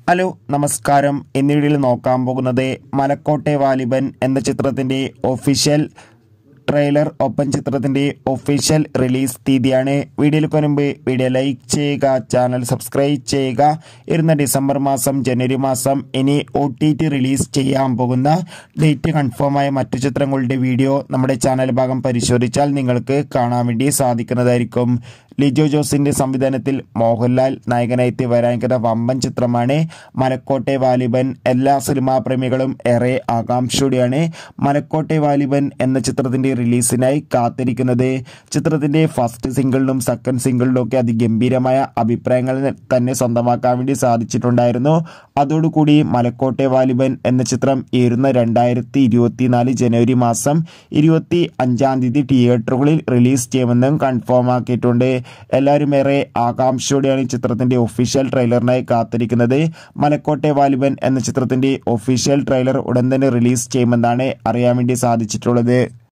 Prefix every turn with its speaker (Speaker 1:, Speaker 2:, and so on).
Speaker 1: hello നമസ്കാരം ഇന്ന് വീഡിയോയിൽ നോക്കാൻ പോകുന്നത് മലക്കോട്ടെ വാലിബൻ എന്ന ചിത്രത്തിൻ്റെ ഒഫീഷ്യൽ ട്രെയിലർ ഒപ്പം ചിത്രത്തിൻ്റെ ഒഫീഷ്യൽ റിലീസ് തീയതിയാണ് വീഡിയോയിലേക്ക് മുൻപ് വീഡിയോ ലൈക്ക് ചെയ്യുക ചാനൽ സബ്സ്ക്രൈബ് ചെയ്യുക ഇരുന്ന ഡിസംബർ മാസം ജനുവരി മാസം ഇനി ഒ ടി ടി റിലീസ് ചെയ്യാൻ പോകുന്ന ഡേറ്റ് കൺഫേമായ മറ്റു ചിത്രങ്ങളുടെ വീഡിയോ നമ്മുടെ ചാനൽ ഭാഗം പരിശോധിച്ചാൽ നിങ്ങൾക്ക് കാണാൻ വേണ്ടി സാധിക്കുന്നതായിരിക്കും ലിജോ ജോസിന്റെ സംവിധാനത്തിൽ മോഹൻലാൽ നായകനായി വരാനിക്കുന്ന വമ്പൻ ചിത്രമാണ് മലക്കോട്ടെ വാലിബൻ എല്ലാ സിനിമാ പ്രേമികളും ഏറെ ആകാംക്ഷയോടെയാണ് മലക്കോട്ടെ വാലിബൻ എന്ന ചിത്രത്തിന്റെ റിലീസിനായി കാത്തിരിക്കുന്നത് ചിത്രത്തിന്റെ ഫസ്റ്റ് സിംഗിളിലും സെക്കൻഡ് സിംഗിളിലും ഒക്കെ അതിഗംഭീരമായ അഭിപ്രായങ്ങൾ തന്നെ സ്വന്തമാക്കാൻ വേണ്ടി സാധിച്ചിട്ടുണ്ടായിരുന്നു അതോടുകൂടി മലക്കോട്ടെ വാലിബൻ എന്ന ചിത്രം ഇരുന്ന രണ്ടായിരത്തി ഇരുപത്തിനാല് ജനുവരി മാസം ഇരുപത്തി അഞ്ചാം തീയതി തിയേറ്ററുകളിൽ റിലീസ് ചെയ്യുമെന്നും കൺഫേം ആക്കിയിട്ടുണ്ട് എല്ലാവരും ഏറെ ആകാംക്ഷയോടെയാണ് ഈ ചിത്രത്തിന്റെ ഒഫീഷ്യൽ ട്രെയിലറിനായി കാത്തിരിക്കുന്നത് മലക്കോട്ടെ വാലിബൻ എന്ന ചിത്രത്തിന്റെ ഒഫീഷ്യൽ ട്രെയിലർ ഉടൻ തന്നെ റിലീസ് ചെയ്യുമെന്നാണ് അറിയാൻ വേണ്ടി സാധിച്ചിട്ടുള്ളത്